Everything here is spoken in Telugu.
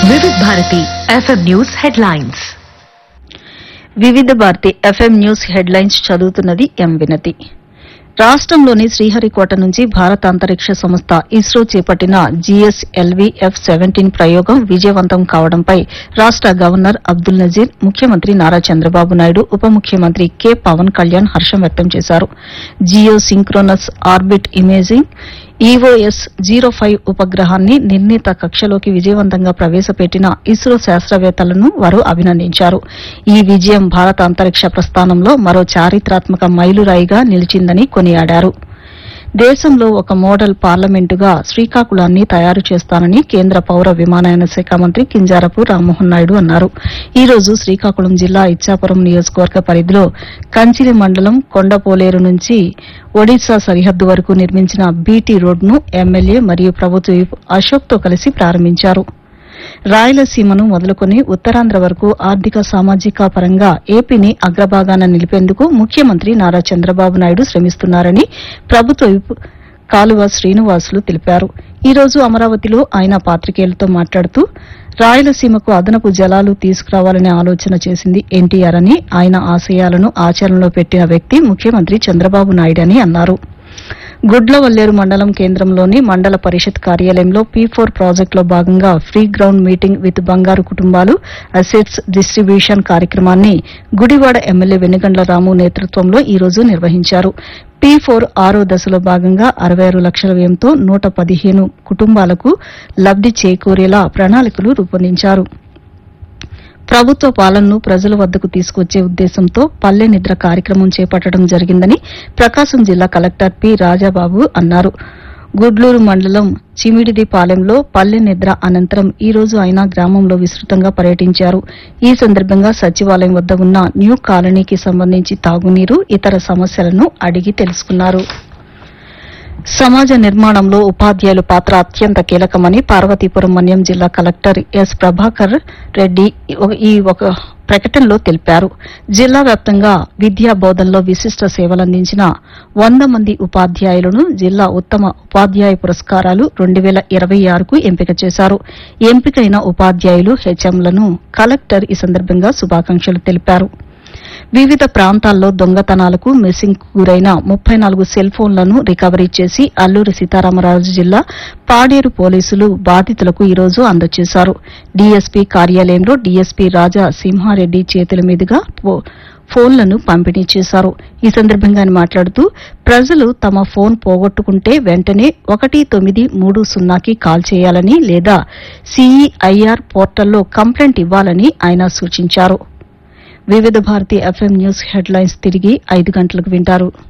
వివిధ భారతి ఎఫ్ఎం న్యూస్ హెడ్లైన్స్ వివిధ భారతి ఎఫ్ఎం న్యూస్ హెడ్లైన్స్ చదువుతున్నది ఎం వినతి రాష్ట్రంలోని శ్రీహరికోట నుంచి భారత అంతరిక్ష సంస్థ ఇస్రో చేపట్టిన జీఎస్ఎల్వీ ఎఫ్ సెవెంటీన్ ప్రయోగం విజయవంతం కావడంపై రాష్ట గవర్నర్ అబ్దుల్ నజీర్ ముఖ్యమంత్రి నారా చంద్రబాబు నాయుడు ఉప ముఖ్యమంత్రి కె పవన్ కళ్యాణ్ హర్షం వ్యక్తం చేశారు geosynchronous orbit imaging EOS zero five ఉపగ్రహాన్ని నిర్ణీత కక్షలోకి విజయవంతంగా ప్రవేశపెట్టిన ఇస్రో శాస్త్రవేత్తలను వారు అభినందించారు ఈ విజయం భారత అంతరిక్ష ప్రస్థానంలో మరో చారిత్రాత్మక మైలురాయిగా నిలిచిందని కొనియాడారు దేశంలో ఒక మోడల్ పార్లమెంటుగా శ్రీకాకుళాన్ని తయారు చేస్తానని కేంద్ర పౌర విమానయాన శాఖ మంత్రి కింజారపు రామ్మోహన్ నాయుడు అన్నారు ఈ రోజు శ్రీకాకుళం జిల్లా ఇచ్చాపురం నియోజకవర్గ పరిధిలో కంచిలి మండలం కొండపోలేరు నుంచి ఒడిశా సరిహద్దు వరకు నిర్మించిన బీటీ రోడ్ను ఎమ్మెల్యే మరియు ప్రభుత్వ విప్ అశోక్తో కలిసి ప్రారంభించారు రాయలసీమను మొదలుకొని ఉత్తరాంధ్ర వరకు ఆర్థిక సామాజిక పరంగా ఏపీని అగ్రభాగాన నిలిపేందుకు ముఖ్యమంత్రి నారా చంద్రబాబు నాయుడు శ్రమిస్తున్నారని ప్రభుత్వ విప్ కాలువ శ్రీనివాసులు తెలిపారు ఈ రోజు అమరావతిలో ఆయన పాత్రికేయులతో మాట్లాడుతూ రాయలసీమకు అదనపు జలాలు తీసుకురావాలనే ఆలోచన చేసింది ఎన్టీఆర్ అని ఆయన ఆశయాలను ఆచరణలో పెట్టిన వ్యక్తి ముఖ్యమంత్రి చంద్రబాబు నాయుడని అన్నారు గుడ్లవల్లేరు మండలం కేంద్రంలోని మండల పరిషత్ కార్యాలయంలో పీ ఫోర్ ప్రాజెక్టులో భాగంగా ఫ్రీ గ్రౌండ్ మీటింగ్ విత్ బంగారు కుటుంబాలు అసెట్స్ డిస్ట్రిబ్యూషన్ కార్యక్రమాన్ని గుడివాడ ఎమ్మెల్యే వెనుగండ్ల రాము నేతృత్వంలో ఈ రోజు నిర్వహించారు పీ ఫోర్ ఆరో దశలో భాగంగా అరవై ఆరు లక్షల వ్యయంతో నూట పదిహేను కుటుంబాలకు లబ్ది చేకూరేలా ప్రణాళికలు రూపొందించారు ప్రభుత్వ పాలనను ప్రజల వద్దకు తీసుకొచ్చే ఉద్దేశంతో పల్లె నిద్ర కార్యక్రమం చేపట్టడం జరిగిందని ప్రకాశం జిల్లా కలెక్టర్ పి రాజాబాబు అన్నారు గుడ్లూరు మండలం చిమిడిది పాలెంలో పల్లె నిద్ర అనంతరం ఈ రోజు ఆయన గ్రామంలో విస్తృతంగా పర్యటించారు ఈ సందర్భంగా సచివాలయం వద్ద ఉన్న న్యూ కాలనీకి సంబంధించి తాగునీరు ఇతర సమస్యలను అడిగి తెలుసుకున్నారు సమాజ నిర్మాణంలో ఉపాధ్యాయుల పాత్ర అత్యంత కీలకమని పార్వతీపురం మన్యం జిల్లా కలెక్టర్ ఎస్ ప్రభాకర్ రెడ్డి ఈ ఒక ప్రకటనలో తెలిపారు జిల్లా వ్యాప్తంగా విద్యా బోధనలో విశిష్ట సేవలందించిన వంద మంది ఉపాధ్యాయులను జిల్లా ఉత్తమ ఉపాధ్యాయ పురస్కారాలు రెండు వేల ఇరవై ఆరుకు ఎంపిక చేశారు ఎంపికైన ఉపాధ్యాయులు హెచ్ఎంలను కలెక్టర్ ఈ సందర్భంగా శుభాకాంక్షలు తెలిపారు వివిధ ప్రాంతాల్లో దొంగతనాలకు మిస్సింగ్ గురైన ముప్పై నాలుగు సెల్ ఫోన్లను రికవరీ చేసి అల్లూరి సీతారామరాజు జిల్లా పాడేరు పోలీసులు బాధితులకు ఈ రోజు అందజేశారు డీఎస్పీ కార్యాలయంలో డీఎస్పీ రాజా సింహారెడ్డి చేతుల మీదుగా ఫో- ఫోన్లను పంపిణీ చేశారు ఈ సందర్భంగా ఆయన మాట్లాడుతూ ప్రజలు తమ ఫోన్ పోగొట్టుకుంటే వెంటనే ఒకటి తొమ్మిది మూడు సున్నాకి కాల్ చేయాలని లేదా సీఈఐఆర్ పోర్టల్లో కంప్లైంట్ ఇవ్వాలని ఆయన సూచించారు వివిధ భారతి ఎఫ్ఎం న్యూస్ హెడ్లైన్స్ తిరిగి ఐదు గంటలకు వింటారు